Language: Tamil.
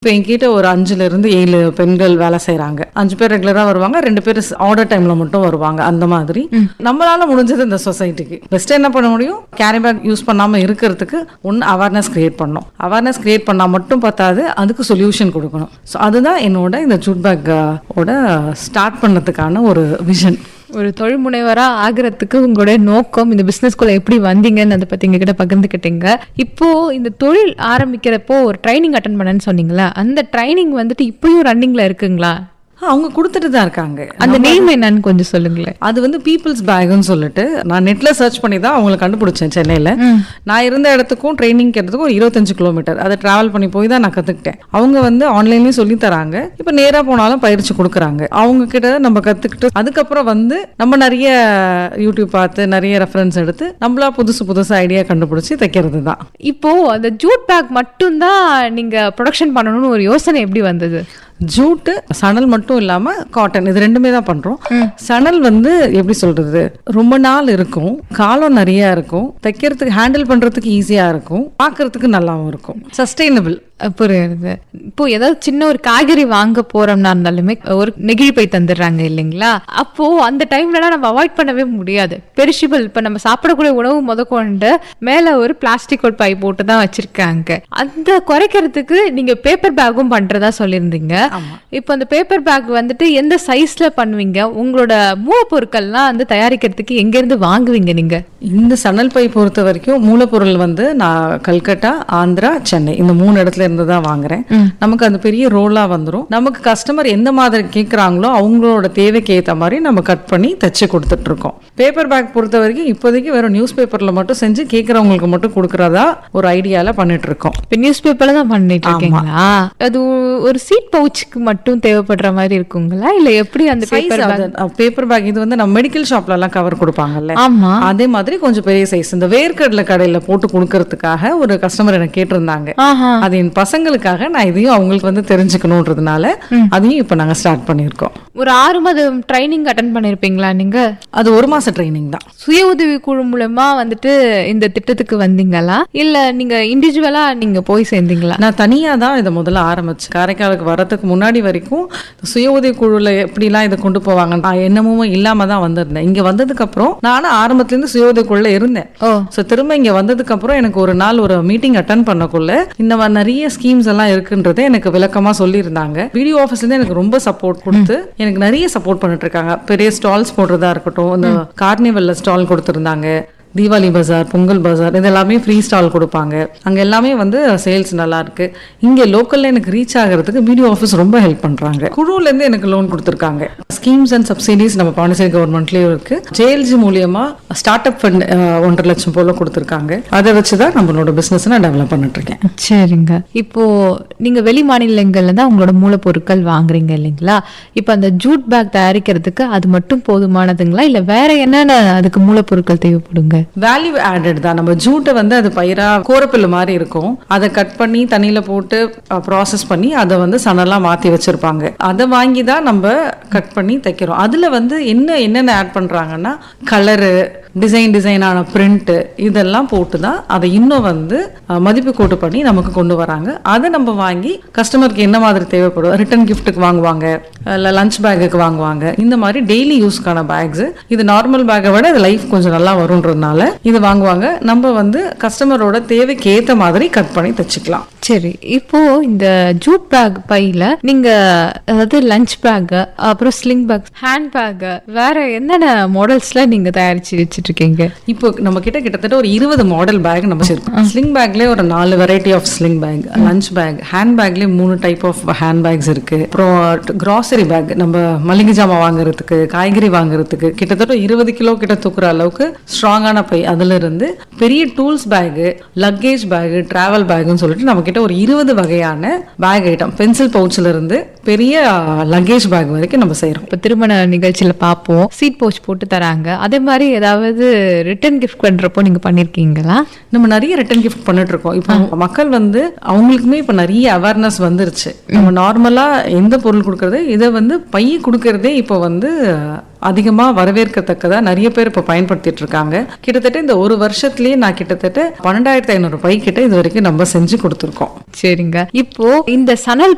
இப்போ என்கிட்ட ஒரு அஞ்சுல இருந்து ஏழு பெண்கள் வேலை செய்றாங்க அஞ்சு பேர் ரெகுலரா வருவாங்க ரெண்டு பேர் ஆர்டர் டைம்ல மட்டும் வருவாங்க அந்த மாதிரி நம்மளால முடிஞ்சது இந்த சொசைட்டிக்கு பெஸ்ட் என்ன பண்ண முடியும் கேரி பேக் யூஸ் பண்ணாம இருக்கிறதுக்கு ஒன்று அவேர்னஸ் கிரியேட் பண்ணணும் அவேர்னஸ் கிரியேட் பண்ணா மட்டும் பத்தாது அதுக்கு சொல்யூஷன் கொடுக்கணும் ஸோ அதுதான் என்னோட இந்த ஜூட் பேக் ஓட ஸ்டார்ட் பண்ணதுக்கான ஒரு விஷன் ஒரு தொழில் முனைவரா ஆகிறதுக்கு உங்களுடைய நோக்கம் இந்த பிசினஸ்குள்ள எப்படி வந்தீங்கன்னு அதை பத்தி எங்ககிட்ட பகிர்ந்துக்கிட்டீங்க இப்போ இந்த தொழில் ஆரம்பிக்கிறப்போ ஒரு ட்ரைனிங் அட்டன் பண்ணேன்னு சொன்னீங்களா அந்த ட்ரைனிங் வந்துட்டு இப்பயும் ரன்னிங்ல இருக்குங்களா அவங்க கொடுத்துட்டு தான் இருக்காங்க அந்த நேம் என்னன்னு கொஞ்சம் சொல்லுங்களேன் அது வந்து பீப்புள்ஸ் பேக்னு சொல்லிட்டு நான் நெட்ல சர்ச் பண்ணி தான் அவங்களை கண்டுபிடிச்சேன் சென்னையில நான் இருந்த இடத்துக்கும் ட்ரைனிங் கேட்டதுக்கும் ஒரு இருபத்தஞ்சு கிலோமீட்டர் அதை டிராவல் பண்ணி போய் தான் நான் கத்துக்கிட்டேன் அவங்க வந்து ஆன்லைன்லயும் சொல்லி தராங்க இப்போ நேரா போனாலும் பயிற்சி கொடுக்குறாங்க அவங்க கிட்ட நம்ம கத்துக்கிட்டு அதுக்கப்புறம் வந்து நம்ம நிறைய யூடியூப் பார்த்து நிறைய ரெஃபரன்ஸ் எடுத்து நம்மளா புதுசு புதுசு ஐடியா கண்டுபிடிச்சி தைக்கிறது தான் இப்போ அந்த ஜூட் பேக் மட்டும்தான் நீங்க ப்ரொடக்ஷன் பண்ணணும்னு ஒரு யோசனை எப்படி வந்தது ஜூட்டு சணல் மட்டும் இல்லாம காட்டன் இது ரெண்டுமே தான் பண்றோம் சணல் வந்து எப்படி சொல்றது ரொம்ப நாள் இருக்கும் காலம் நிறைய இருக்கும் தைக்கிறதுக்கு ஹேண்டில் பண்றதுக்கு ஈஸியா இருக்கும் பார்க்கிறதுக்கு நல்லாவும் இருக்கும் சஸ்டைனபிள் அஹ் புரியுது இப்போ ஏதாவது சின்ன ஒரு காய்கறி வாங்க போறோம்னா இருந்தாலுமே ஒரு நெகிழி பை தந்துடுறாங்க இல்லைங்களா அப்போ அந்த டைம்லலாம் நம்ம அவாய்ட் பண்ணவே முடியாது பெரிஷிபிள் இப்ப நம்ம சாப்பிடக்கூடிய உணவு முதற்கொண்டு மேல ஒரு பிளாஸ்டிக் ஒரு பை போட்டு தான் வச்சிருக்காங்க அந்த குறைக்கிறதுக்கு நீங்க பேப்பர் பேக்கும் பண்றதா சொல்லியிருந்தீங்க இப்போ அந்த பேப்பர் பேக் வந்துட்டு எந்த சைஸ்ல பண்ணுவீங்க உங்களோட மூலப்பொருட்கள்லாம் வந்து தயாரிக்கிறதுக்கு எங்க இருந்து வாங்குவீங்க நீங்க இந்த சணல் பை பொறுத்த வரைக்கும் மூலப்பொருள் வந்து நான் கல்கட்டா ஆந்திரா சென்னை இந்த மூணு இடத்துல இருந்து தான் வாங்குறேன் நமக்கு அந்த பெரிய ரோலா வந்துரும் நமக்கு கஸ்டமர் எந்த மாதிரி கேட்குறாங்களோ அவங்களோட தேவைக்கு ஏற்ற மாதிரி நம்ம கட் பண்ணி தச்சு கொடுத்துட்டு இருக்கோம் பேப்பர் பேக் பொறுத்த வரைக்கும் இப்போதைக்கு வெறும் நியூஸ் பேப்பர்ல மட்டும் செஞ்சு கேட்குறவங்களுக்கு மட்டும் கொடுக்கறதா ஒரு ஐடியால பண்ணிட்டு இருக்கோம் இப்ப நியூஸ் பேப்பர்ல தான் பண்ணிட்டு இருக்கீங்களா அது ஒரு சீட் பவுச்சுக்கு மட்டும் தேவைப்படுற மாதிரி இருக்குங்களா இல்ல எப்படி அந்த பேப்பர் பேப்பர் பேக் இது வந்து நம்ம மெடிக்கல் ஷாப்ல எல்லாம் கவர் கொடுப்பாங்கல்ல ஆமா அதே மாதிரி கொஞ்சம் பெரிய சைஸ் இந்த வேர்க்கடலை கடையில போட்டு கொடுக்கறதுக்காக ஒரு கஸ்டமர் எனக்கு கேட்டிருந்தாங்க ஆஹா அது என் பசங்களுக்காக நான் இதையும் அவங்களுக்கு வந்து தெரிஞ்சுக்கணுன்றதுனால அதையும் இப்போ நாங்க ஸ்டார்ட் பண்ணியிருக்கோம் ஒரு ஆறு மாதம் ட்ரைனிங் அட்டன் பண்ணிருப்பீங்களா நீங்க அது ஒரு மாச ட்ரைனிங் தான் சுய உதவி குழு மூலமா வந்துட்டு இந்த திட்டத்துக்கு வந்தீங்களா இல்ல நீங்க இண்டிவிஜுவலா நீங்க போய் சேர்ந்தீங்களா நான் தனியா தான் இதை முதல்ல ஆரம்பிச்சேன் காரைக்காலுக்கு வரதுக்கு முன்னாடி வரைக்கும் சுய உதவி குழுல எப்படிலாம் இதை கொண்டு போவாங்க நான் என்னமும் இல்லாம தான் வந்திருந்தேன் இங்க வந்ததுக்கு அப்புறம் நானும் ஆரம்பத்துல இருந்து சுய உதவி குழுல இருந்தேன் ஓ ஸோ திரும்ப இங்க வந்ததுக்கு அப்புறம் எனக்கு ஒரு நாள் ஒரு மீட்டிங் அட்டன் பண்ணக்குள்ள இந்த மாதிரி நிறைய ஸ்கீம்ஸ் எல்லாம் இருக்குன்றதை எனக்கு விளக்கமா சொல்லியிருந்தாங்க வீடியோ ஆஃபீஸ்ல இருந்து எனக்கு ரொம்ப சப்போர்ட் கொடுத்து எனக்கு நிறைய சப்போர்ட் பண்ணிட்டு இருக்காங்க பெரிய ஸ்டால்ஸ் போடுறதா இருக்கட்டும் இந்த கார்னிவல்ல ஸ்டால் கொடுத்துருந்தாங்க தீபாவளி பஜார் பொங்கல் பஜார் இது எல்லாமே ஃப்ரீ ஸ்டால் கொடுப்பாங்க அங்க எல்லாமே வந்து சேல்ஸ் நல்லா இருக்கு இங்க லோக்கல்ல எனக்கு ரீச் ஆகிறதுக்கு வீடியோ ஆஃபீஸ் ரொம்ப ஹெல்ப் பண்றாங்க குழுல இருந்து எனக்கு லோன் கொடுத்துருக்காங்க ஸ்கீம்ஸ் அண்ட் சப்சிடிஸ் நம்ம பாண்டிச்சேரி கவர்மெண்ட்லயும் இருக்கு ஜேஎல்ஜி மூலியமா ஸ்டார்ட் அப் ஃபண்ட் ஒன்றரை லட்சம் போல கொடுத்துருக்காங்க அதை வச்சு தான் நம்மளோட பிசினஸ் நான் டெவலப் பண்ணிட்டு இருக்கேன் சரிங்க இப்போ நீங்க வெளி மாநிலங்கள்ல தான் உங்களோட மூலப்பொருட்கள் வாங்குறீங்க இல்லைங்களா இப்போ அந்த ஜூட் பேக் தயாரிக்கிறதுக்கு அது மட்டும் போதுமானதுங்களா இல்ல வேற என்னென்ன அதுக்கு மூலப்பொருட்கள் தேவைப்படுங்க வேல்யூ ஆடட் தான் நம்ம ஜூட்டை வந்து அது பயிரா கோரப்பில்லு மாதிரி இருக்கும் அதை கட் பண்ணி தண்ணியில போட்டு ப்ராசஸ் பண்ணி அதை வந்து சணலா மாத்தி வச்சிருப்பாங்க அதை வாங்கி தான் நம்ம கட் பண்ணி தைக்கிறோம் அதுல வந்து என்ன என்னென்ன ஆட் பண்றாங்கன்னா கலரு டிசைன் டிசைனான பிரிண்ட் இதெல்லாம் போட்டு தான் அதை இன்னும் வந்து அஹ், மதிப்பு கூட்டு பண்ணி நமக்கு கொண்டு வராங்க அதை நம்ம வாங்கி கஸ்டமருக்கு என்ன மாதிரி தேவைப்படும் ரிட்டன் கிஃப்ட்டுக்கு வாங்குவாங்க இல்லை லஞ்ச் பேக்குக்கு வாங்குவாங்க இந்த மாதிரி டெய்லி யூஸ்க்கான பேக்ஸ் இது நார்மல் பேக்கை விட இது லைஃப் கொஞ்சம் நல்லா வரும்ன்றதுனால இது வாங்குவாங்க நம்ம வந்து கஸ்டமரோட தேவைக்கு ஏற்ற மாதிரி கட் பண்ணி தச்சுக்கலாம் சரி இப்போ இந்த ஜூட் பேக் பையில நீங்க அதாவது லஞ்ச் பேக் அப்புறம் ஸ்லிங் பேக் ஹேண்ட் பேக் வேற என்னென்ன மாடல்ஸ்ல நீங்க தயாரிச்சு வச்சிட்டு இருக்கீங்க இப்போ நம்ம கிட்ட கிட்டத்தட்ட ஒரு இருபது மாடல் பேக் நம்ம வச்சிருக்கோம் ஸ்லிங் பேக்லேயே ஒரு நாலு variety of sling bag lunch bag hand பேக்லேயே மூணு டைப் ஆஃப் ஹேண்ட் பேக்ஸ் இருக்கு அப்புறம் கிராசரி பேக் நம்ம மளிகை ஜாமான் வாங்குறதுக்கு காய்கறி வாங்குறதுக்கு கிட்டத்தட்ட இருபது கிலோ கிட்ட தூக்குற அளவுக்கு ஸ்ட்ராங்கான பை அதுல இருந்து பெரிய tools bag luggage bag travel பேக்னு சொல்லிட்டு நம்ம கிட்ட ஒரு இருபது வகையான பேக் ஐட்டம் பென்சில் பவுச்ல இருந்து பெரிய லக்கேஜ் பேக் வரைக்கும் நம்ம செய்றோம் இப்போ திருமண நிகழ்ச்சியில பார்ப்போம் சீட் பவுச் போட்டு தராங்க அதே மாதிரி ஏதாவது ரிட்டர்ன் கிஃப்ட் பண்றப்போ நீங்க பண்ணிருக்கீங்களா நம்ம நிறைய ரிட்டர்ன் கிஃப்ட் பண்ணிட்டு இருக்கோம் இப்போ மக்கள் வந்து அவங்களுக்குமே இப்போ நிறைய அவேர்னஸ் வந்துருச்சு நம்ம நார்மலா எந்த பொருள் கொடுக்கறது இதை வந்து பைய கொடுக்கறதே இப்போ வந்து அதிகமா வரவேற்கத்தக்கதா நிறைய பேர் இப்போ பயன்படுத்திட்டு இருக்காங்க கிட்டத்தட்ட இந்த ஒரு வருஷத்துலயே நான் கிட்டத்தட்ட பன்னெண்டாயிரத்தி ஐநூறு பை கிட்ட இது வரைக்கும் நம்ம செஞ்சு கொடுத்துருக்கோம் சரிங்க இப்போ இந்த சணல்